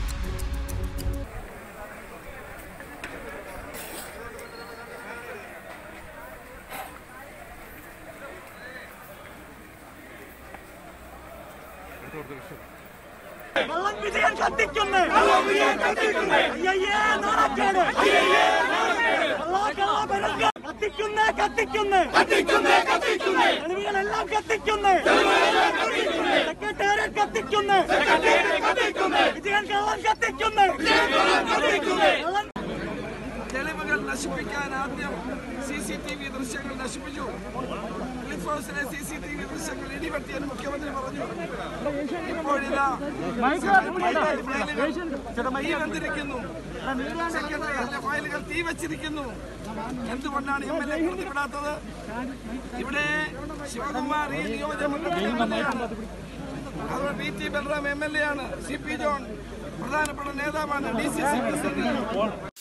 വള്ളം വിജയൻ കത്തിക്കുന്നു അയ്യയ്യേ, നാണക്കേട്. കള്ളാ, കള്ളാ, പെരുങ്ക. കത്തിക്കുന്നു കത്തിക്കുന്നു തെളിവുകളെല്ലാം കത്തിക്കുന്നു സെക്രട്ടേറിയറ്റ് കത്തിക്കുന്നു വിജയൻ കള്ളം കത്തിക്കുന്നു കള്ളം തെളിവുകൾ നശിപ്പിക്കാൻ ആദ്യം സി സി ടി വി ദൃശ്യങ്ങൾ നശിപ്പിച്ചു ക്ലിഫ് ഹൗസിലെ സി സി ടി വി ദൃശ്യങ്ങൾ ഇടിവെട്ടിയെന്ന് മുഖ്യമന്ത്രി പറഞ്ഞു ഇപ്പോഴിതാ തീ വന്നിരിക്കുന്നു സെക്രട്ടറിയുടെ ഫയലുകൾ തീ വെച്ചിരിക്കുന്നു എന്തുകൊണ്ടാണ് എം എൽ എ പ്രതിപ്പെടാത്തത് ഇവിടെ ശിവകുമാർ ഈ നിയോജകമണ്ഡലത്തിലെ എം എൽ എ ആണ് അതുപോലെ P T Balram M L A ആണ് സി പി ജോൺ പ്രധാനപ്പെട്ട നേതാവാണ് ഡി സി സി പ്രസിഡന്റ്